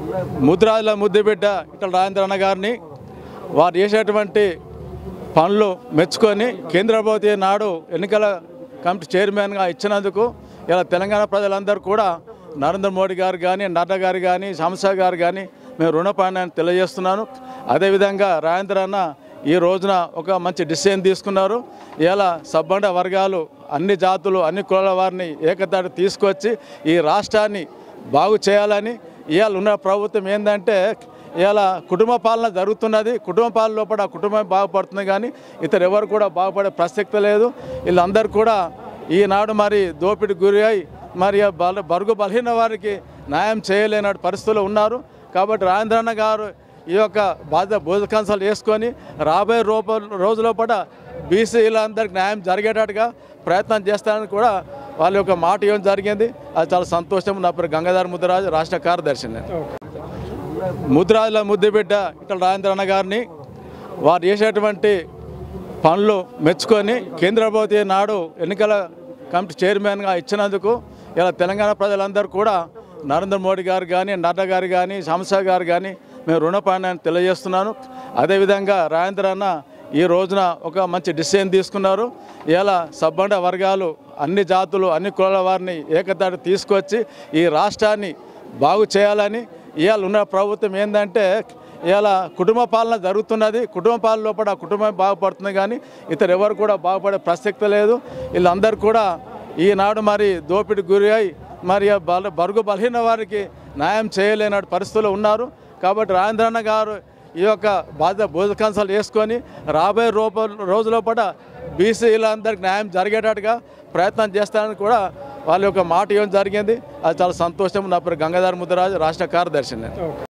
ముద్రాజుల ముద్దుబిడ్డ ఇక్కడ రాజేంద్ర అన్న గారిని వారు చేసేటువంటి పనులు మెచ్చుకొని కేంద్ర ప్రభుత్వ నాడు ఎన్నికల కమిటీ చైర్మన్గా ఇచ్చినందుకు ఇలా తెలంగాణ ప్రజలందరూ కూడా నరేంద్ర మోడీ గారు కానీ నడ్డా గారు కానీ సంస్థ గారు కానీ మేము రుణపాడిని తెలియజేస్తున్నాను అదేవిధంగా రాజేంద్ర అన్న ఈ రోజున ఒక మంచి డిసిషన్ తీసుకున్నారు ఇలా సబ్బండ వర్గాలు అన్ని జాతులు అన్ని కులాల వారిని ఏకతాటి తీసుకొచ్చి ఈ రాష్ట్రాన్ని బాగు చేయాలని ఇవాళ ఉన్న ప్రభుత్వం ఏంటంటే ఇవాళ కుటుంబ పాలన జరుగుతున్నది కుటుంబ పాలన లోపల ఆ కుటుంబం బాగుపడుతుంది కానీ ఇతరు ఎవరు కూడా బాగుపడే ప్రసక్తి లేదు వీళ్ళందరూ కూడా ఈనాడు మరి దోపిడి గురి అయి మరి ఆ బల బరుగు బలహీన వారికి న్యాయం చేయలేని పరిస్థితులు ఉన్నారు కాబట్టి రాజేంద్రన్న గారు ఈ యొక్క బాధ్యత బోధకాంశాలు వేసుకొని రాబోయే రూప రోజుల పూట బీసీలందరికీ న్యాయం జరిగేటట్టుగా ప్రయత్నం చేస్తానని కూడా వాళ్ళ యొక్క మాట ఇవ్వడం జరిగింది అది చాలా సంతోషం నా పేరు గంగాధర్ ముద్రరాజు రాష్ట్ర కార్యదర్శి నేను ముద్రాజుల ముద్దుబిడ్డ ఇక్కడ రాజేంద్ర అన్న గారిని వారు చేసేటువంటి పనులు మెచ్చుకొని కేంద్ర ప్రభుత్వ నాడు ఎన్నికల కమిటీ చైర్మన్గా ఇచ్చినందుకు ఇలా తెలంగాణ ప్రజలందరూ కూడా నరేంద్ర మోడీ గారు కానీ నడ్డా గారు కానీ సంస్థ గారు కానీ మేము రుణపాడిని తెలియజేస్తున్నాను అదేవిధంగా రాజేంద్ర అన్న ఈ రోజున ఒక మంచి డిసిషన్ తీసుకున్నారు ఇలా సబ్బండ వర్గాలు అన్ని జాతులు అన్ని కులాల వారిని ఏకతాటి తీసుకొచ్చి ఈ రాష్ట్రాన్ని బాగు చేయాలని ఇవాళ ఉన్న ప్రభుత్వం ఏంటంటే ఇలా కుటుంబ పాలన జరుగుతున్నది కుటుంబ పాలన లోపల ఆ కుటుంబం బాగుపడుతుంది కానీ ఇతరు ఎవరు కూడా బాగుపడే ప్రసక్తి లేదు వీళ్ళందరూ కూడా ఈనాడు మరి దోపిడి గురి అయి మరి ఆ బల బరుగు బలహీన వారికి న్యాయం చేయలేని పరిస్థితులు ఉన్నారు కాబట్టి రాజేంద్రన్న గారు ఈ యొక్క బాధ్యత బోధకాంశాలు వేసుకొని రాబోయే రూప రోజుల పూట బీసీలందరికీ న్యాయం జరిగేటట్టుగా ప్రయత్నం చేస్తానని కూడా వాళ్ళ యొక్క మాట ఇవ్వడం జరిగింది అది చాలా సంతోషం నా పేరు గంగాధర్ ముద్రరాజు రాష్ట్ర కార్యదర్శి నేను